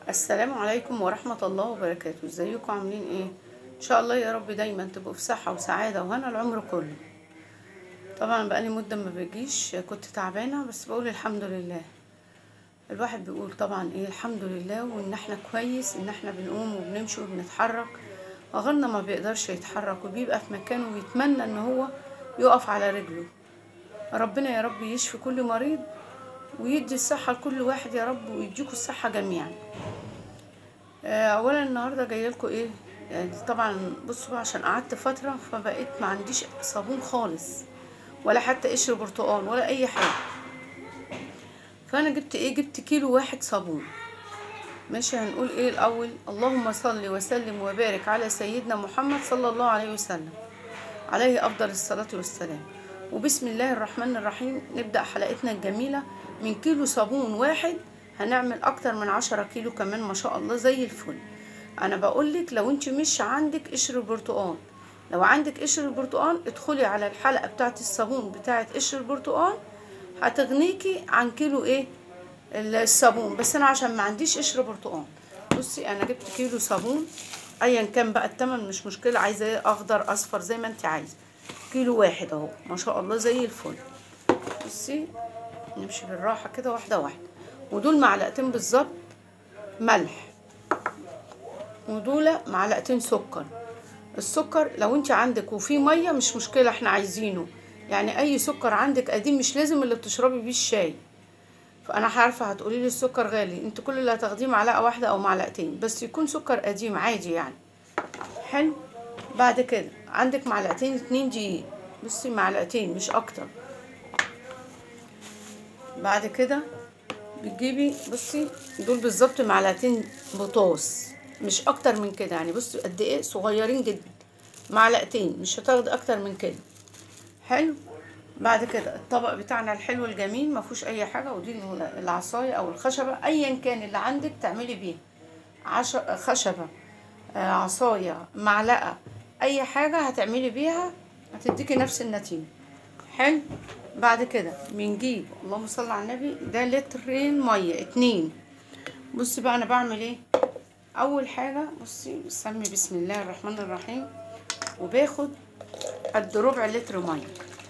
السلام عليكم ورحمة الله وبركاته ازيكم عاملين ايه ان شاء الله يا رب دايما تبقوا في صحة وسعادة وهنا العمر كله طبعا بقالي مدة ما بجيش كنت تعبانة بس بقول الحمد لله الواحد بيقول طبعا ايه الحمد لله وان احنا كويس ان احنا بنقوم وبنمشي وبنتحرك غيرنا ما بيقدرش يتحرك وبيبقى في مكانه ويتمنى ان هو يقف على رجله ربنا يا رب يشفي كل مريض ويدي الصحة لكل واحد يا رب ويديكوا الصحة جميعا آه، اولا النهارده جايه لكم ايه يعني طبعا بصوا بقى عشان قعدت فتره فبقيت ما عنديش صابون خالص ولا حتى قشر برتقال ولا اي حاجه فانا جبت ايه جبت كيلو واحد صابون ماشي هنقول ايه الاول اللهم صل وسلم وبارك على سيدنا محمد صلى الله عليه وسلم عليه افضل الصلاه والسلام وبسم الله الرحمن الرحيم نبدا حلقتنا الجميله من كيلو صابون واحد هنعمل اكتر من عشرة كيلو كمان ما شاء الله زي الفل انا بقولك لو انت مش عندك قشر البرتقال لو عندك قشر البرتقال ادخلي على الحلقه بتاعه الصابون بتاعه قشر البرتقال هتغنيكي عن كيلو ايه الصابون بس انا عشان ما عنديش قشر برتقال بصي انا جبت كيلو صابون ايا كان بقى التمن مش مشكله عايزه ايه اخضر اصفر زي ما انت عايزه كيلو واحد اهو ما شاء الله زي الفل بصي نمشي بالراحه كده واحده واحده ودول معلقتين بالظبط ملح ودول معلقتين سكر السكر لو انت عندك وفي ميه مش مشكله احنا عايزينه يعني اي سكر عندك قديم مش لازم اللي بتشربي بيه الشاي فانا عارفه هتقولي لي السكر غالي انت كل اللي هتاخديه معلقه واحده او معلقتين بس يكون سكر قديم عادي يعني حلو بعد كده عندك معلقتين اتنين دقيق بصي معلقتين مش اكتر بعد كده بتجيبي بصي دول بالظبط معلقتين بطاس مش اكتر من كده يعني بصي قد ايه صغيرين جدا معلقتين مش هتاخدي اكتر من كده حلو بعد كده الطبق بتاعنا الحلو الجميل ما فيهوش اي حاجه ودي العصايه او الخشبه ايا كان اللي عندك تعملي بيها عش... خشبه آه، عصايه معلقه اي حاجه هتعملي بيها هتديكي نفس النتيجه حلو بعد كده بنجيب اللهم صل على النبي ده لترين ميه اتنين بصي بقى انا بعمل ايه اول حاجه بصي بسمي بسم الله الرحمن الرحيم وباخد قد ربع لتر ميه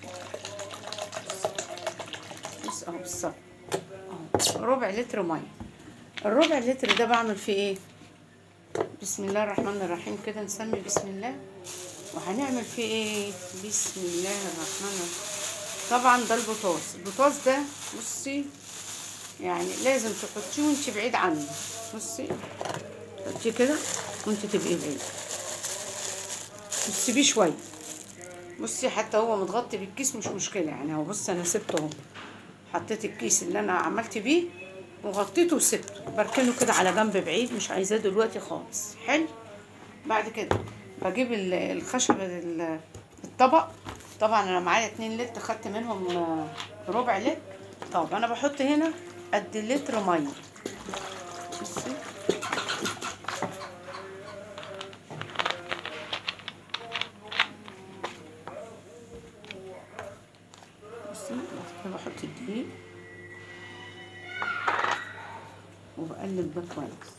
بص اهو بالظبط اهو ربع لتر ميه الربع لتر ده بعمل فيه ايه بسم الله الرحمن الرحيم كده نسمي بسم الله وهنعمل فيه ايه بسم الله الرحمن الرحيم طبعا ده البطاطس البطاطس ده بصي يعني لازم تحطيه وانت بعيد عنه بصي تحطيه كده وانت تبقي بعيد وتسيبيه شويه بصي حتى هو متغطي بالكيس مش مشكله يعني هو بصي انا سبته اهو حطيت الكيس اللي انا عملت بيه وغطيته وسبته بركنه كده على جنب بعيد مش عايزاه دلوقتي خالص حلو بعد كده بجيب ال- الخشبه ال- الطبق طبعا انا معايا اتنين لتر خدت منهم آه، ربع لتر طب انا بحط هنا قد لتر ميه بصي بصي بعد كده بحط الدقيق وبقلب ده كويس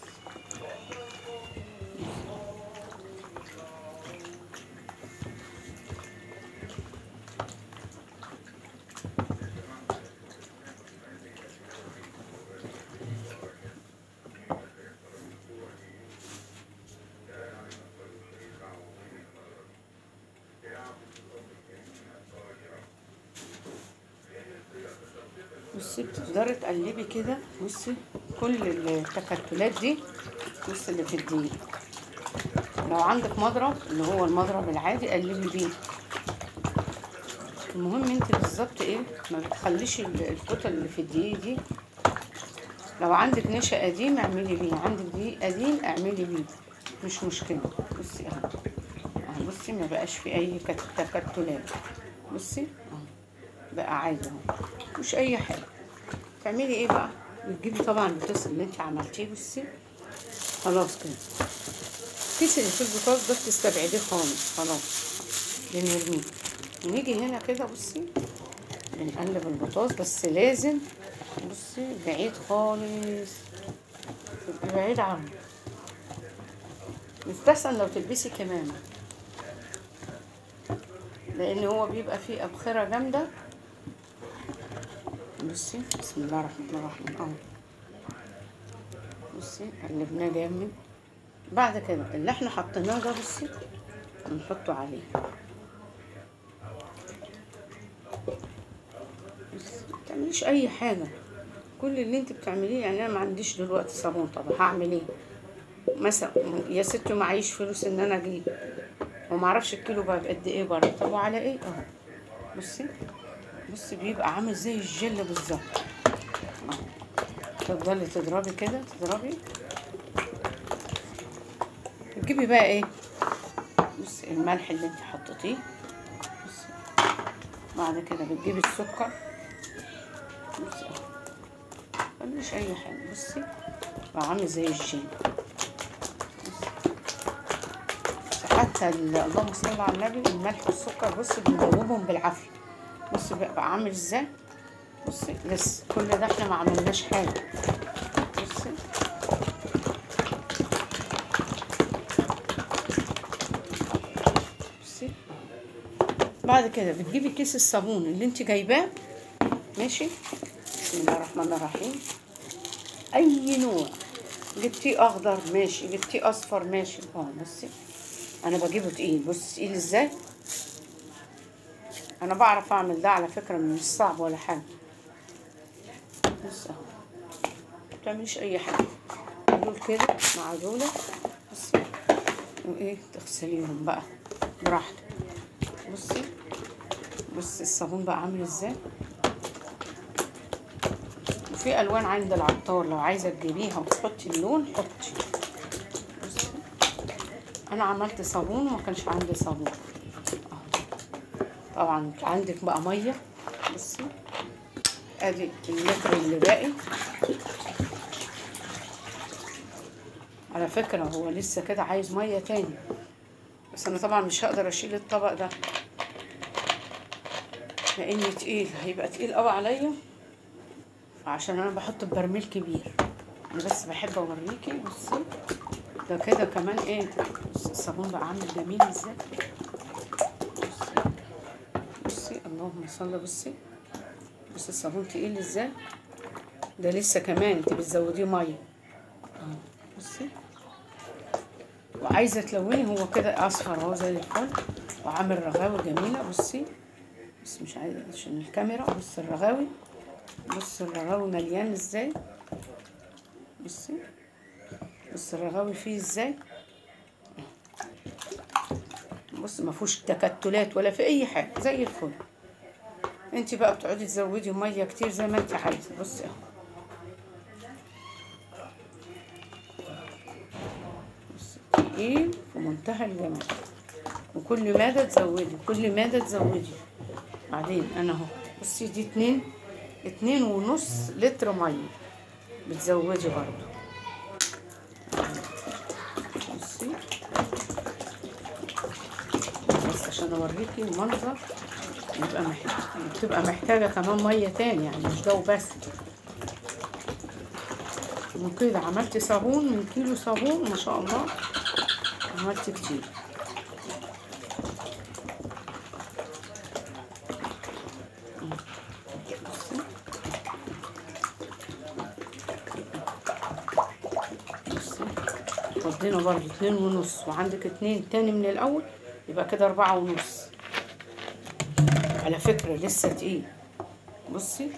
بصي بتقدري تقلبي كده بصي كل التكتلات دي بصي اللي في الدقيق لو عندك مضرب اللي هو المضرب العادي قلبي بيه المهم انت بالظبط ايه ما بتخليش ال- الكتل اللي في الدقيق دي لو عندك نشا قديم اعملي بيه عندك دقيق قديم اعملي بيه مش مشكله بصي اهو اهو بصي ما بقاش في اي كت- تكتلات بصي اهو بقى عادي اهو مش اي حاجه تعملي ايه بقى بتجيبي طبعا البطاطس اللي انت عملتيه بصي خلاص كده الكيس اللي فيه البطاطس ده بتستبعديه خالص خلاص بنرميه ونيجي هنا كده بصي بنقلب البطاطس بس لازم بصي بعيد خالص تبقي بعيد عنه يستحسن لو تلبسي كمامة لان هو بيبقى فيه ابخرة جامدة بصي بسم الله الرحمن الرحيم اهو بصي قلبناه جامد بعد كده اللي احنا حطيناه ده بصي نحطه عليه بصي ما تعمليش اي حاجه كل اللي انت بتعمليه يعني انا ما عنديش دلوقتي صابون طب هعمل ايه مثلا يا ستي معيش فلوس ان انا اجيب وما اعرفش الكيلو بقى بقد ايه بره طب وعلى ايه اهو بصي بصي بيبقى عامل زي الجل بالظبط اهو. تفضلي تضربي كده تضربي تجيبي بقى ايه بصي الملح اللي انت حطيتيه بصي بعد كده بتجيبي السكر بصي اهو مفيش اي حاجه بصي بقى عامل زي الجين بصي. حتى ال- اللهم صل على النبي الملح والسكر بصي بندوبهم بالعافيه بصي بقى بقى عامل ازاي بصي لسه كل ده احنا ما عملناش حاجه بصي بصي بعد كده بتجيبي كيس الصابون اللي انت جايباه ماشي بسم الله الرحمن الرحيم اي نوع جبتيه اخضر ماشي جبتيه اصفر ماشي اه بصي انا بجيبه تقيل بص تقيل ازاي انا بعرف اعمل ده على فكره مش صعب ولا حاجه بص اهو متعمليش اي حاجه دول كده مع دول بصي وايه تغسليهم بقى براحتك بصي بصي الصابون بقى عامل ازاي وفي الوان عند العطار لو عايزه تجيبيها وتحطي اللون حطي بصي انا عملت صابون وما كانش عندي صابون اهو طبعا عندك بقى ميه بصي ادي اللتر اللي باقي على فكرة هو لسه كده عايز مية تاني بس انا طبعا مش هقدر اشيل الطبق ده لاني تقيل هيبقى تقيل قوي عليا عشان انا بحط ببرميل كبير انا بس بحب اوريكي بصي ده كده كمان ايه بصي الصابون بقى عامل جميل ازاي بصي بصي اللهم صل بصي بصي الصابون تقيل ازاي ده لسه كمان انت بتزوديه ميه اهو بصي وعايزه تلوني هو كده اصفر اهو زي الفل وعامل رغاوي جميله بصي بس مش عايزه عشان الكاميرا بص الرغاوي بص الرغاوي مليان ازاي بصي بص الرغاوي فيه ازاي بص ما فيهوش تكتلات ولا في اي حاجه زي الفل انت بقى بتقعدي تزودي ميه كتير زي ما انت عايزه بصي اهو بصي تقيل في منتهى الجمال وكل مادة تزودي كل مادة تزودي بعدين انا اهو بصي دي اتنين اتنين ونص لتر ميه بتزودي برضو بصي بس عشان اوريكي المنظر يبقى محتاجة بتبقى محتاجة كمان مية تاني يعني مش جو بس وكده عملت صابون من كيلو صابون ما شاء الله عملت كتير بصي. بصي. فضينا برضو اتنين ونص وعندك اتنين تاني من الاول يبقى كده اربعة ونص على فكرة لسه تقيل بصي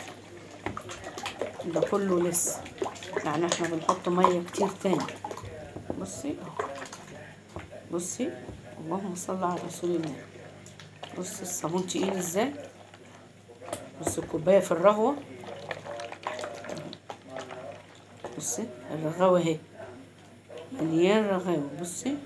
ده كله لسه يعني احنا بنحط مية كتير تاني بصي اهو بصي اللهم صل على رسول الله بصي الصابون تقيل ازاي بصي الكوباية في الرغوة بصي الرغاوة اهي مليان رغاوة بصي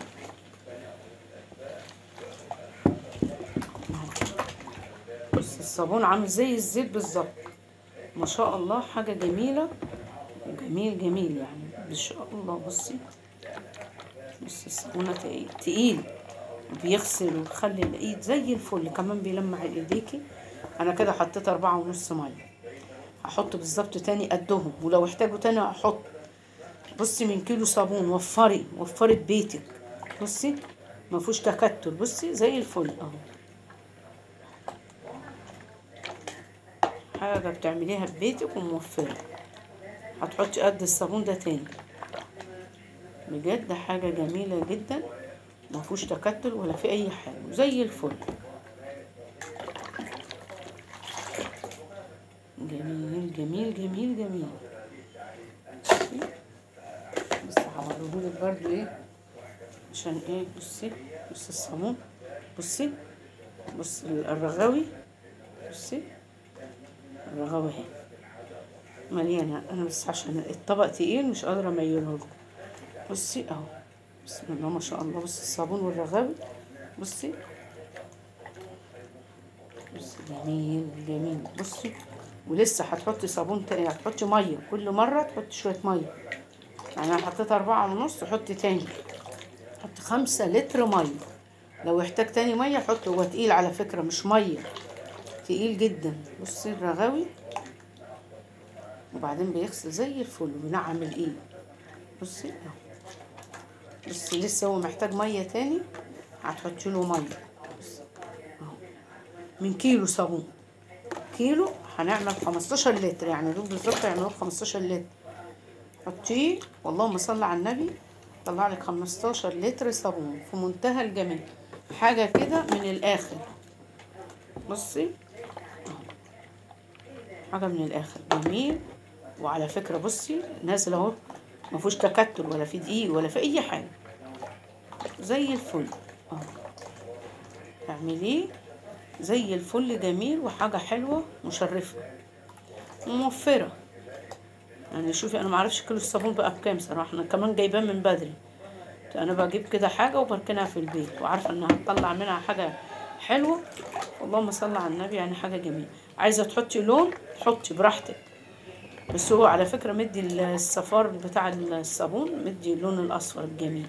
بص الصابون عامل زي الزيت بالظبط ما شاء الله حاجة جميلة جميل جميل يعني ما شاء الله بصي بصي الصابونة تقيل تقيل بيغسل ويخلي الايد زي الفل كمان بيلمع ايديكي انا كده حطيت اربعة ونص مية هحط بالظبط تاني قدهم ولو احتاجوا تاني هحط بصي من كيلو صابون وفري وفري بيتك بصي ما فيهوش تكتل بصي زي الفل اهو حاجة بتعمليها ببيتك وموفرة هتحطي قد الصابون ده تاني بجد حاجة جميلة جدا ما فيهوش تكتل ولا في اي حاجة زي الفل جميل جميل جميل جميل بس هوريهولك برضو ايه عشان ايه بصي بصي الصابون بصي بصي الرغاوي بصي الرغاوي اهي مليانة انا بس عشان الطبق تقيل مش قادرة اميله لكم بصي اهو بسم الله ما شاء الله بصي الصابون والرغاوي بصي بصي جميل جميل بصي ولسه هتحطي صابون تاني هتحطي ميه كل مره تحطي شويه ميه يعني انا حطيت أربعة ونص حطي تاني حطي خمسة لتر ميه لو احتاج تاني ميه حطي هو تقيل على فكره مش ميه تقيل جدا بصي الرغاوي وبعدين بيغسل زي الفل وبينعم الايد بصي اهو بصي لسه هو محتاج ميه تاني هتحطي له ميه بصي اهو من كيلو صابون كيلو هنعمل 15 لتر يعني دول بالظبط يعملوا 15 لتر حطيه اللهم صل على النبي طلع لك 15 لتر صابون في منتهى الجمال حاجه كده من الاخر بصي أهو. حاجه من الاخر جميل وعلى فكره بصي نازل اهو ما فيهوش تكتل ولا في دقيق ولا في اي حاجه زي الفل اهو اعمليه زي الفل جميل وحاجة حلوة مشرفة وموفرة يعني شوفي انا معرفش كيلو الصابون بقى بكام صراحة انا كمان جايباه من بدري انا بجيب كده حاجة وبركنها في البيت وعارفة انها هتطلع منها حاجة حلوة اللهم صل على النبي يعني حاجة جميلة عايزة تحطي لون حطي براحتك بس هو على فكرة مدي الصفار بتاع الصابون مدي اللون الأصفر الجميل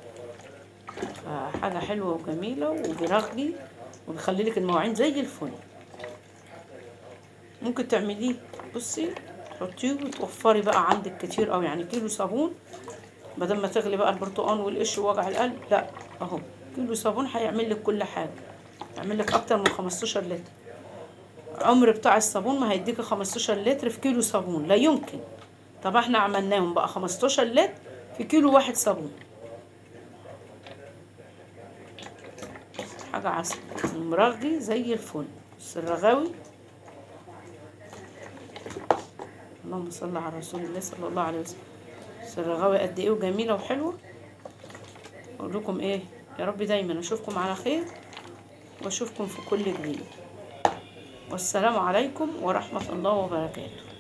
حاجة حلوة وجميلة وبيرغي وبيخلي لك المواعين زي الفل ممكن تعمليه بصي تحطيه وتوفري بقى عندك كتير قوي يعني كيلو صابون بدل ما تغلي بقى البرتقال والقش ووجع القلب لا اهو كيلو صابون هيعمل لك كل حاجه يعمل لك اكتر من 15 لتر عمر بتاع الصابون ما هيديك 15 لتر في كيلو صابون لا يمكن طب احنا عملناهم بقى 15 لتر في كيلو واحد صابون حاجة عسل مرغي زي الفل بس الرغاوي اللهم صل على رسول الله صلى الله عليه وسلم بس الرغاوي قد ايه وجميلة وحلوة اقول لكم ايه يا رب دايما اشوفكم على خير واشوفكم في كل جديد والسلام عليكم ورحمة الله وبركاته